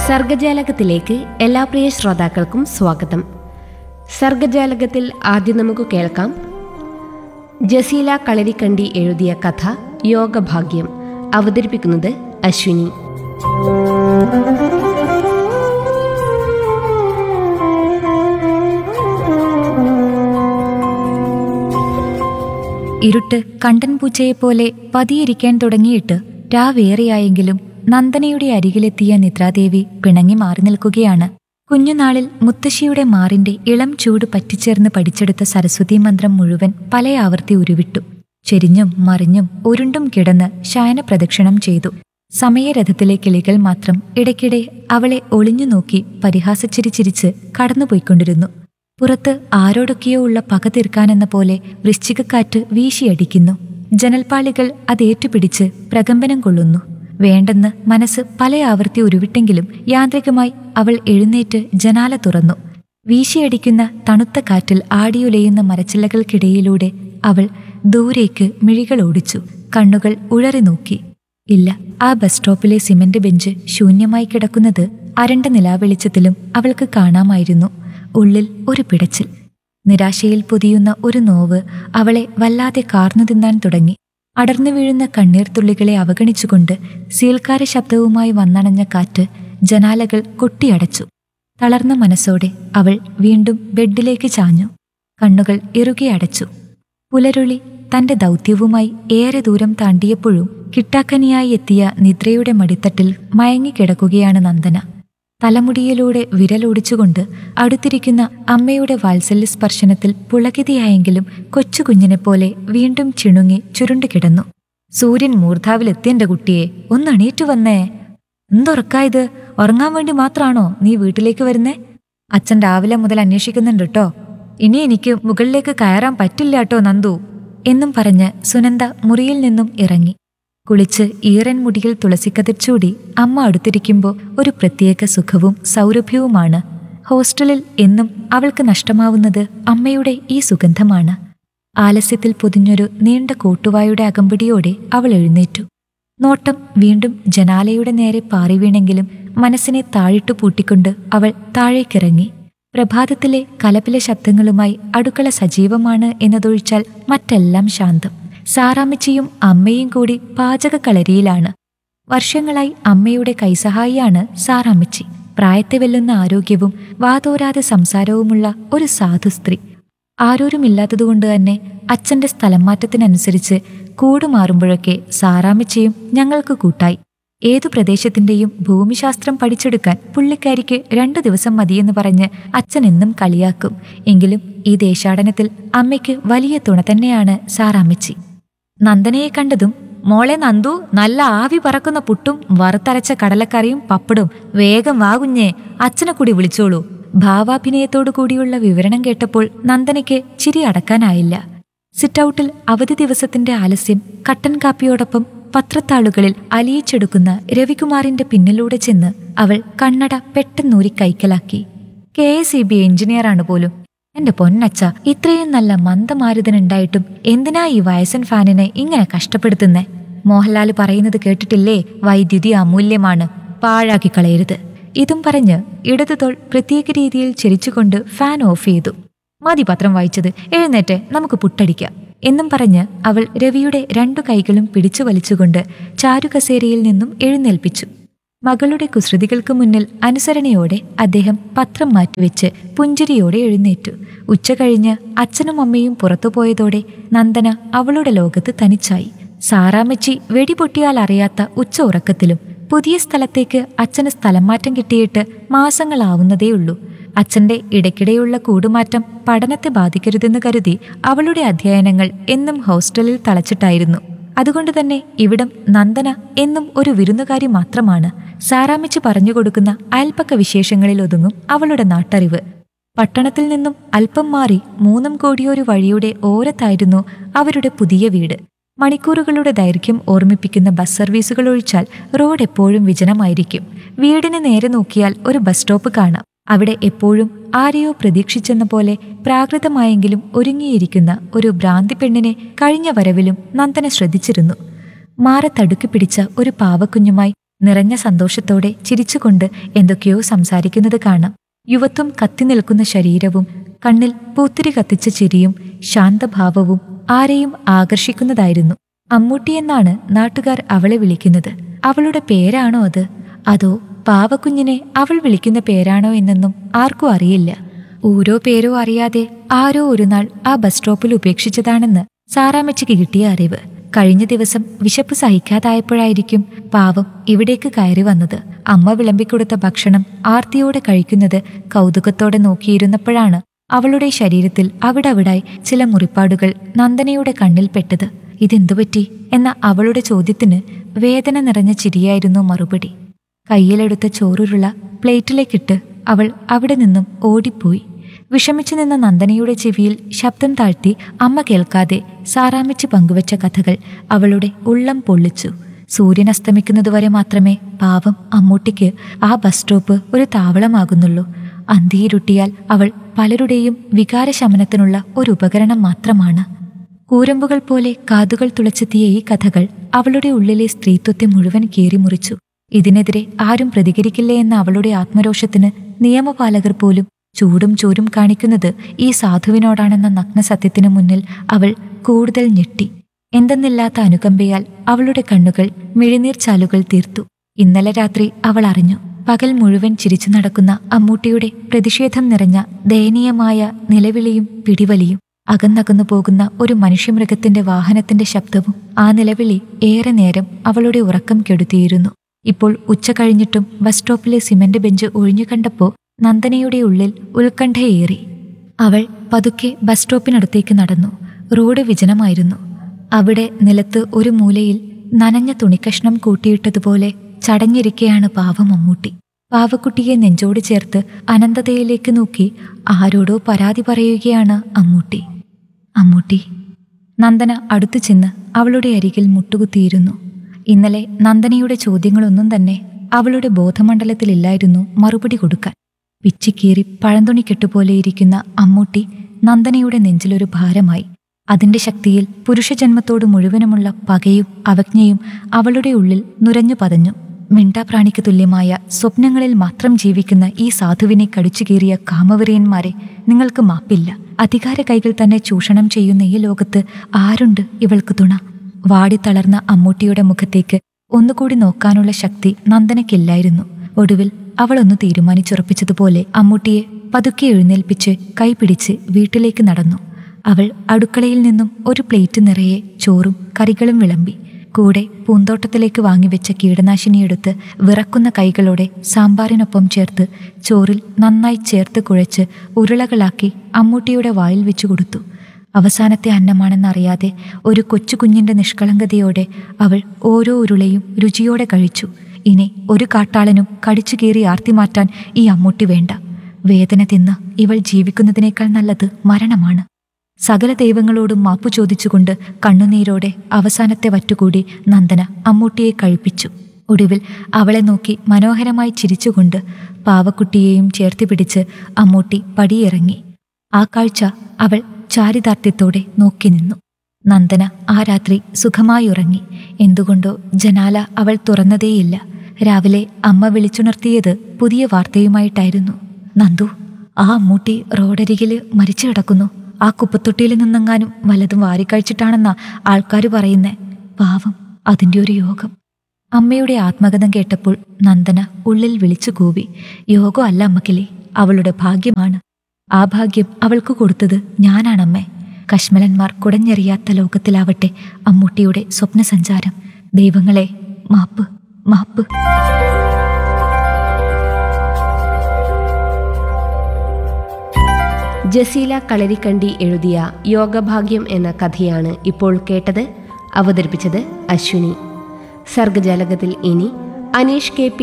സർഗജാലകത്തിലേക്ക് എല്ലാ പ്രിയ ശ്രോതാക്കൾക്കും സ്വാഗതം സർഗജാലകത്തിൽ ആദ്യം നമുക്ക് കേൾക്കാം ജസീല കളരിക്കണ്ടി എഴുതിയ കഥ യോഗഭാഗ്യം അവതരിപ്പിക്കുന്നത് അശ്വിനി ഇരുട്ട് കണ്ടൻ പൂച്ചയെപ്പോലെ പതിയിരിക്കാൻ തുടങ്ങിയിട്ട് രാവേറെയായെങ്കിലും നന്ദനയുടെ അരികിലെത്തിയ നിദ്രാദേവി പിണങ്ങി മാറി നിൽക്കുകയാണ് കുഞ്ഞുനാളിൽ മുത്തശ്ശിയുടെ മാറിന്റെ ഇളം ചൂട് പറ്റിച്ചേർന്ന് പഠിച്ചെടുത്ത സരസ്വതി മന്ത്രം മുഴുവൻ പല ആവർത്തി ഉരുവിട്ടു ചെരിഞ്ഞും മറിഞ്ഞും ഉരുണ്ടും കിടന്ന് ശയന പ്രദക്ഷിണം ചെയ്തു സമയരഥത്തിലെ കിളികൾ മാത്രം ഇടയ്ക്കിടെ അവളെ ഒളിഞ്ഞു നോക്കി പരിഹാസച്ചിരി ചിരിച്ച് കടന്നുപോയിക്കൊണ്ടിരുന്നു പുറത്ത് ആരോടൊക്കെയോ ഉള്ള പക തീർക്കാനെന്ന പോലെ വൃശ്ചികക്കാറ്റ് വീശിയടിക്കുന്നു ജനൽപ്പാളികൾ അതേറ്റുപിടിച്ച് പ്രകമ്പനം കൊള്ളുന്നു വേണ്ടെന്ന് മനസ്സ് പല ആവർത്തി ഉരുവിട്ടെങ്കിലും യാന്ത്രികമായി അവൾ എഴുന്നേറ്റ് ജനാല തുറന്നു വീശിയടിക്കുന്ന തണുത്ത കാറ്റിൽ ആടിയുലയുന്ന മരച്ചില്ലകൾക്കിടയിലൂടെ അവൾ ദൂരേക്ക് മിഴികൾ ഓടിച്ചു കണ്ണുകൾ ഉഴറി നോക്കി ഇല്ല ആ ബസ് സ്റ്റോപ്പിലെ സിമന്റ് ബെഞ്ച് ശൂന്യമായി കിടക്കുന്നത് അരണ്ട നിലാവെളിച്ചത്തിലും അവൾക്ക് കാണാമായിരുന്നു ഉള്ളിൽ ഒരു പിടച്ചിൽ നിരാശയിൽ പൊതിയുന്ന ഒരു നോവ് അവളെ വല്ലാതെ കാർന്നു തിന്നാൻ തുടങ്ങി അടർന്നു വീഴുന്ന കണ്ണീർത്തുള്ളികളെ അവഗണിച്ചുകൊണ്ട് സീൽക്കാര ശബ്ദവുമായി വന്നണഞ്ഞ കാറ്റ് ജനാലകൾ കൊട്ടിയടച്ചു തളർന്ന മനസ്സോടെ അവൾ വീണ്ടും ബെഡിലേക്ക് ചാഞ്ഞു കണ്ണുകൾ ഇറുകെ അടച്ചു പുലരുളി തന്റെ ദൗത്യവുമായി ഏറെ ദൂരം താണ്ടിയപ്പോഴും കിട്ടാക്കനിയായി എത്തിയ നിദ്രയുടെ മടിത്തട്ടിൽ മയങ്ങിക്കിടക്കുകയാണ് നന്ദന തലമുടിയിലൂടെ വിരലോടിച്ചുകൊണ്ട് അടുത്തിരിക്കുന്ന അമ്മയുടെ വാത്സല്യ സ്പർശനത്തിൽ പുളകിതയായെങ്കിലും കൊച്ചുകുഞ്ഞിനെപ്പോലെ വീണ്ടും ചിണുങ്ങി ചുരുണ്ടു കിടന്നു സൂര്യൻ മൂർധാവിലെത്തിയെന്റെ കുട്ടിയെ ഒന്ന് എണീറ്റു വന്നേ എന്തുറക്കായത് ഉറങ്ങാൻ വേണ്ടി മാത്രാണോ നീ വീട്ടിലേക്ക് വരുന്നേ അച്ഛൻ രാവിലെ മുതൽ അന്വേഷിക്കുന്നുണ്ട് കേട്ടോ ഇനി എനിക്ക് മുകളിലേക്ക് കയറാൻ പറ്റില്ല കേട്ടോ നന്ദു എന്നും പറഞ്ഞ് സുനന്ദ മുറിയിൽ നിന്നും ഇറങ്ങി കുളിച്ച് ഈറൻ മുടിയിൽ തുളസിക്കതിർ ചൂടി അമ്മ അടുത്തിരിക്കുമ്പോൾ ഒരു പ്രത്യേക സുഖവും സൗരഭ്യവുമാണ് ഹോസ്റ്റലിൽ എന്നും അവൾക്ക് നഷ്ടമാവുന്നത് അമ്മയുടെ ഈ സുഗന്ധമാണ് ആലസ്യത്തിൽ പൊതിഞ്ഞൊരു നീണ്ട കോട്ടുവായുടെ അകമ്പടിയോടെ അവൾ എഴുന്നേറ്റു നോട്ടം വീണ്ടും ജനാലയുടെ നേരെ പാറി വീണെങ്കിലും മനസ്സിനെ താഴിട്ടു പൂട്ടിക്കൊണ്ട് അവൾ താഴേക്കിറങ്ങി പ്രഭാതത്തിലെ കലപില ശബ്ദങ്ങളുമായി അടുക്കള സജീവമാണ് എന്നതൊഴിച്ചാൽ മറ്റെല്ലാം ശാന്തം സാറാമ്മച്ചിയും അമ്മയും കൂടി പാചകക്കളരിയിലാണ് വർഷങ്ങളായി അമ്മയുടെ കൈസഹായിയാണ് സാറാമ്മച്ചി പ്രായത്തെ വെല്ലുന്ന ആരോഗ്യവും വാതോരാതെ സംസാരവുമുള്ള ഒരു സാധു സ്ത്രീ ആരോരുമില്ലാത്തതുകൊണ്ട് തന്നെ അച്ഛന്റെ സ്ഥലം മാറ്റത്തിനനുസരിച്ച് കൂടുമാറുമ്പോഴൊക്കെ സാറാമ്മച്ചിയും ഞങ്ങൾക്ക് കൂട്ടായി ഏതു പ്രദേശത്തിന്റെയും ഭൂമിശാസ്ത്രം പഠിച്ചെടുക്കാൻ പുള്ളിക്കാരിക്ക് രണ്ടു ദിവസം മതിയെന്ന് പറഞ്ഞ് അച്ഛൻ എന്നും കളിയാക്കും എങ്കിലും ഈ ദേശാടനത്തിൽ അമ്മയ്ക്ക് വലിയ തുണ തന്നെയാണ് സാറാമ്മച്ചി നന്ദനയെ കണ്ടതും മോളെ നന്ദു നല്ല ആവി പറക്കുന്ന പുട്ടും വറുത്തരച്ച കടലക്കറിയും പപ്പടും വേഗം വാ കുഞ്ഞേ അച്ഛനെ കൂടി വിളിച്ചോളൂ ഭാവാഭിനയത്തോടു കൂടിയുള്ള വിവരണം കേട്ടപ്പോൾ നന്ദനയ്ക്ക് ചിരി അടക്കാനായില്ല സിറ്റൌട്ടിൽ അവധി ദിവസത്തിന്റെ ആലസ്യം കട്ടൻ കാപ്പിയോടൊപ്പം പത്രത്താളുകളിൽ അലിയിച്ചെടുക്കുന്ന രവികുമാറിന്റെ പിന്നിലൂടെ ചെന്ന് അവൾ കണ്ണട പെട്ടെന്നൂരി കൈക്കലാക്കി കെ എസ് ഇ ബി എഞ്ചിനീയറാണ് പോലും എന്റെ പൊന്നച്ച ഇത്രയും നല്ല മന്ദമാരുതനുണ്ടായിട്ടും എന്തിനാ ഈ വയസ്സൻ ഫാനിനെ ഇങ്ങനെ കഷ്ടപ്പെടുത്തുന്നേ മോഹൻലാൽ പറയുന്നത് കേട്ടിട്ടില്ലേ വൈദ്യുതി അമൂല്യമാണ് പാഴാക്കി കളയരുത് ഇതും പറഞ്ഞ് ഇടതു തോൾ പ്രത്യേക രീതിയിൽ ചിരിച്ചുകൊണ്ട് ഫാൻ ഓഫ് ചെയ്തു മതി പത്രം വായിച്ചത് എഴുന്നേറ്റ് നമുക്ക് പുട്ടടിക്കാം എന്നും പറഞ്ഞ് അവൾ രവിയുടെ രണ്ടു കൈകളും പിടിച്ചു വലിച്ചുകൊണ്ട് ചാരുകസേരയിൽ നിന്നും എഴുന്നേൽപ്പിച്ചു മകളുടെ കുസൃതികൾക്ക് മുന്നിൽ അനുസരണയോടെ അദ്ദേഹം പത്രം മാറ്റിവെച്ച് പുഞ്ചിരിയോടെ എഴുന്നേറ്റു ഉച്ച കഴിഞ്ഞ് അച്ഛനും അമ്മയും പുറത്തുപോയതോടെ നന്ദന അവളുടെ ലോകത്ത് തനിച്ചായി സാറാമ്മച്ചി വെടിപൊട്ടിയാൽ അറിയാത്ത ഉച്ച ഉറക്കത്തിലും പുതിയ സ്ഥലത്തേക്ക് അച്ഛന് സ്ഥലം മാറ്റം കിട്ടിയിട്ട് മാസങ്ങളാവുന്നതേയുള്ളൂ അച്ഛന്റെ ഇടയ്ക്കിടെയുള്ള കൂടുമാറ്റം പഠനത്തെ ബാധിക്കരുതെന്ന് കരുതി അവളുടെ അധ്യയനങ്ങൾ എന്നും ഹോസ്റ്റലിൽ തളച്ചിട്ടായിരുന്നു അതുകൊണ്ട് തന്നെ ഇവിടം നന്ദന എന്നും ഒരു വിരുന്നുകാരി മാത്രമാണ് സാറാമിച്ച് പറഞ്ഞുകൊടുക്കുന്ന അയൽപ്പക്ക വിശേഷങ്ങളിൽ ഒതുങ്ങും അവളുടെ നാട്ടറിവ് പട്ടണത്തിൽ നിന്നും അല്പം മാറി മൂന്നും കോടിയൊരു വഴിയുടെ ഓരത്തായിരുന്നു അവരുടെ പുതിയ വീട് മണിക്കൂറുകളുടെ ദൈർഘ്യം ഓർമ്മിപ്പിക്കുന്ന ബസ് സർവീസുകൾ ഒഴിച്ചാൽ റോഡ് എപ്പോഴും വിജനമായിരിക്കും വീടിന് നേരെ നോക്കിയാൽ ഒരു ബസ് സ്റ്റോപ്പ് കാണാം അവിടെ എപ്പോഴും ആരെയോ പ്രതീക്ഷിച്ചെന്ന പോലെ പ്രാകൃതമായെങ്കിലും ഒരുങ്ങിയിരിക്കുന്ന ഒരു ഭ്രാന്തി പെണ്ണിനെ കഴിഞ്ഞ വരവിലും നന്ദന ശ്രദ്ധിച്ചിരുന്നു മാറ തടുക്കി പിടിച്ച ഒരു പാവക്കുഞ്ഞുമായി നിറഞ്ഞ സന്തോഷത്തോടെ ചിരിച്ചുകൊണ്ട് എന്തൊക്കെയോ സംസാരിക്കുന്നത് കാണാം യുവത്വം കത്തി നിൽക്കുന്ന ശരീരവും കണ്ണിൽ പൂത്തിരി കത്തിച്ച ചിരിയും ശാന്തഭാവവും ആരെയും ആകർഷിക്കുന്നതായിരുന്നു അമ്മൂട്ടി എന്നാണ് നാട്ടുകാർ അവളെ വിളിക്കുന്നത് അവളുടെ പേരാണോ അത് അതോ പാവക്കുഞ്ഞിനെ അവൾ വിളിക്കുന്ന പേരാണോ എന്നൊന്നും ആർക്കും അറിയില്ല ഓരോ പേരോ അറിയാതെ ആരോ ഒരു നാൾ ആ ബസ് സ്റ്റോപ്പിൽ ഉപേക്ഷിച്ചതാണെന്ന് സാറാമ്മച്ചിക്ക് കിട്ടിയ അറിവ് കഴിഞ്ഞ ദിവസം വിശപ്പ് സഹിക്കാതായപ്പോഴായിരിക്കും പാവം ഇവിടേക്ക് കയറി വന്നത് അമ്മ വിളമ്പിക്കൊടുത്ത ഭക്ഷണം ആർത്തിയോടെ കഴിക്കുന്നത് കൗതുകത്തോടെ നോക്കിയിരുന്നപ്പോഴാണ് അവളുടെ ശരീരത്തിൽ അവിടവിടായി ചില മുറിപ്പാടുകൾ നന്ദനയുടെ കണ്ണിൽപ്പെട്ടത് ഇതെന്തുപറ്റി എന്ന അവളുടെ ചോദ്യത്തിന് വേദന നിറഞ്ഞ ചിരിയായിരുന്നു മറുപടി കയ്യിലെടുത്ത ചോറുരുള പ്ലേറ്റിലേക്കിട്ട് അവൾ അവിടെ നിന്നും ഓടിപ്പോയി വിഷമിച്ചു നിന്ന നന്ദനയുടെ ചെവിയിൽ ശബ്ദം താഴ്ത്തി അമ്മ കേൾക്കാതെ സാറാമിച്ച് പങ്കുവച്ച കഥകൾ അവളുടെ ഉള്ളം പൊള്ളിച്ചു സൂര്യൻ അസ്തമിക്കുന്നതുവരെ മാത്രമേ പാവം അമ്മൂട്ടിക്ക് ആ ബസ് സ്റ്റോപ്പ് ഒരു താവളമാകുന്നുള്ളൂ അന്തിയിരുട്ടിയാൽ അവൾ പലരുടെയും വികാരശമനത്തിനുള്ള ഒരു ഉപകരണം മാത്രമാണ് കൂരമ്പുകൾ പോലെ കാതുകൾ തുളച്ചെത്തിയ ഈ കഥകൾ അവളുടെ ഉള്ളിലെ സ്ത്രീത്വത്തെ മുഴുവൻ കീറിമുറിച്ചു ഇതിനെതിരെ ആരും പ്രതികരിക്കില്ലേ എന്ന അവളുടെ ആത്മരോഷത്തിന് നിയമപാലകർ പോലും ചൂടും ചൂരും കാണിക്കുന്നത് ഈ സാധുവിനോടാണെന്ന നഗ്നസത്യത്തിനു മുന്നിൽ അവൾ കൂടുതൽ ഞെട്ടി എന്തെന്നില്ലാത്ത അനുകമ്പയാൽ അവളുടെ കണ്ണുകൾ മിഴിനീർ ചാലുകൾ തീർത്തു ഇന്നലെ രാത്രി അവൾ അറിഞ്ഞു പകൽ മുഴുവൻ ചിരിച്ചു നടക്കുന്ന അമ്മൂട്ടിയുടെ പ്രതിഷേധം നിറഞ്ഞ ദയനീയമായ നിലവിളിയും പിടിവലിയും അകന്നകന്നു പോകുന്ന ഒരു മനുഷ്യമൃഗത്തിന്റെ വാഹനത്തിന്റെ ശബ്ദവും ആ നിലവിളി ഏറെ നേരം അവളുടെ ഉറക്കം കെടുത്തിയിരുന്നു ഇപ്പോൾ ഉച്ച കഴിഞ്ഞിട്ടും ബസ് സ്റ്റോപ്പിലെ സിമന്റ് ബെഞ്ച് ഒഴിഞ്ഞു കണ്ടപ്പോ നന്ദനയുടെ ഉള്ളിൽ ഉത്കണ്ഠയേറി അവൾ പതുക്കെ ബസ് സ്റ്റോപ്പിനടുത്തേക്ക് നടന്നു റോഡ് വിജനമായിരുന്നു അവിടെ നിലത്ത് ഒരു മൂലയിൽ നനഞ്ഞ തുണിക്കഷ്ണം കൂട്ടിയിട്ടതുപോലെ ചടഞ്ഞിരിക്കെയാണ് പാവം മമ്മൂട്ടി പാവക്കുട്ടിയെ നെഞ്ചോട് ചേർത്ത് അനന്തതയിലേക്ക് നോക്കി ആരോടോ പരാതി പറയുകയാണ് അമ്മൂട്ടി അമ്മൂട്ടി നന്ദന അടുത്തു ചെന്ന് അവളുടെ അരികിൽ മുട്ടുകുത്തിയിരുന്നു ഇന്നലെ നന്ദനയുടെ ചോദ്യങ്ങളൊന്നും തന്നെ അവളുടെ ബോധമണ്ഡലത്തിലില്ലായിരുന്നു മറുപടി കൊടുക്കാൻ പിച്ചിക്കീറി പഴന്തുണി കെട്ടുപോലെ ഇരിക്കുന്ന അമ്മൂട്ടി നന്ദനയുടെ നെഞ്ചിലൊരു ഭാരമായി അതിന്റെ ശക്തിയിൽ പുരുഷജന്മത്തോട് മുഴുവനുമുള്ള പകയും അവജ്ഞയും അവളുടെ ഉള്ളിൽ നുരഞ്ഞു പതഞ്ഞു മിണ്ടാപ്രാണിക്ക് തുല്യമായ സ്വപ്നങ്ങളിൽ മാത്രം ജീവിക്കുന്ന ഈ സാധുവിനെ കടിച്ചുകീറിയ കാമവെറിയന്മാരെ നിങ്ങൾക്ക് മാപ്പില്ല അധികാര കൈകൾ തന്നെ ചൂഷണം ചെയ്യുന്ന ഈ ലോകത്ത് ആരുണ്ട് ഇവൾക്ക് തുണ വാടിത്തളർന്ന അമ്മൂട്ടിയുടെ മുഖത്തേക്ക് ഒന്നുകൂടി നോക്കാനുള്ള ശക്തി നന്ദനയ്ക്കില്ലായിരുന്നു ഒടുവിൽ അവളൊന്ന് തീരുമാനിച്ചുറപ്പിച്ചതുപോലെ അമ്മൂട്ടിയെ പതുക്കെ എഴുന്നേൽപ്പിച്ച് കൈപിടിച്ച് വീട്ടിലേക്ക് നടന്നു അവൾ അടുക്കളയിൽ നിന്നും ഒരു പ്ലേറ്റ് നിറയെ ചോറും കറികളും വിളമ്പി കൂടെ പൂന്തോട്ടത്തിലേക്ക് വാങ്ങിവെച്ച കീടനാശിനിയെടുത്ത് വിറക്കുന്ന കൈകളോടെ സാമ്പാറിനൊപ്പം ചേർത്ത് ചോറിൽ നന്നായി ചേർത്ത് കുഴച്ച് ഉരുളകളാക്കി അമ്മൂട്ടിയുടെ വായിൽ വെച്ചു കൊടുത്തു അവസാനത്തെ അന്നമാണെന്നറിയാതെ ഒരു കൊച്ചു കുഞ്ഞിന്റെ നിഷ്കളങ്കതയോടെ അവൾ ഓരോ ഉരുളയും രുചിയോടെ കഴിച്ചു ഇനി ഒരു കാട്ടാളനും കടിച്ചു കീറി ആർത്തി മാറ്റാൻ ഈ അമ്മൂട്ടി വേണ്ട വേദന തിന്ന് ഇവൾ ജീവിക്കുന്നതിനേക്കാൾ നല്ലത് മരണമാണ് സകല ദൈവങ്ങളോടും മാപ്പു ചോദിച്ചുകൊണ്ട് കണ്ണുനീരോടെ അവസാനത്തെ വറ്റുകൂടി നന്ദന അമ്മൂട്ടിയെ കഴിപ്പിച്ചു ഒടുവിൽ അവളെ നോക്കി മനോഹരമായി ചിരിച്ചുകൊണ്ട് പാവക്കുട്ടിയെയും ചേർത്ത് പിടിച്ച് അമ്മൂട്ടി പടിയിറങ്ങി ആ കാഴ്ച അവൾ ചാരിതാർത്ഥ്യത്തോടെ നോക്കി നിന്നു നന്ദന ആ രാത്രി സുഖമായി ഉറങ്ങി എന്തുകൊണ്ടോ ജനാല അവൾ തുറന്നതേയില്ല രാവിലെ അമ്മ വിളിച്ചുണർത്തിയത് പുതിയ വാർത്തയുമായിട്ടായിരുന്നു നന്ദു ആ അമ്മൂട്ടി റോഡരികില് മരിച്ചു കിടക്കുന്നു ആ കുപ്പത്തൊട്ടിയിൽ നിന്നെങ്ങാനും വല്ലതും വാരിക്കഴിച്ചിട്ടാണെന്നാ ആൾക്കാർ പറയുന്നേ പാവം അതിൻ്റെ ഒരു യോഗം അമ്മയുടെ ആത്മകഥം കേട്ടപ്പോൾ നന്ദന ഉള്ളിൽ വിളിച്ചു കൂവി യോഗം അല്ല അമ്മക്കിലേ അവളുടെ ഭാഗ്യമാണ് ആ ഭാഗ്യം അവൾക്ക് കൊടുത്തത് ഞാനാണമ്മേ കശ്മലന്മാർ കുടഞ്ഞെറിയാത്ത ലോകത്തിലാവട്ടെ അമ്മൂട്ടിയുടെ സ്വപ്നസഞ്ചാരം ദൈവങ്ങളെ മാപ്പ് മാപ്പ് ജസീല കളരിക്കണ്ടി എഴുതിയ യോഗഭാഗ്യം എന്ന കഥയാണ് ഇപ്പോൾ കേട്ടത് അവതരിപ്പിച്ചത് അശ്വിനി സർഗജാലകത്തിൽ ഇനി അനീഷ് കെ പി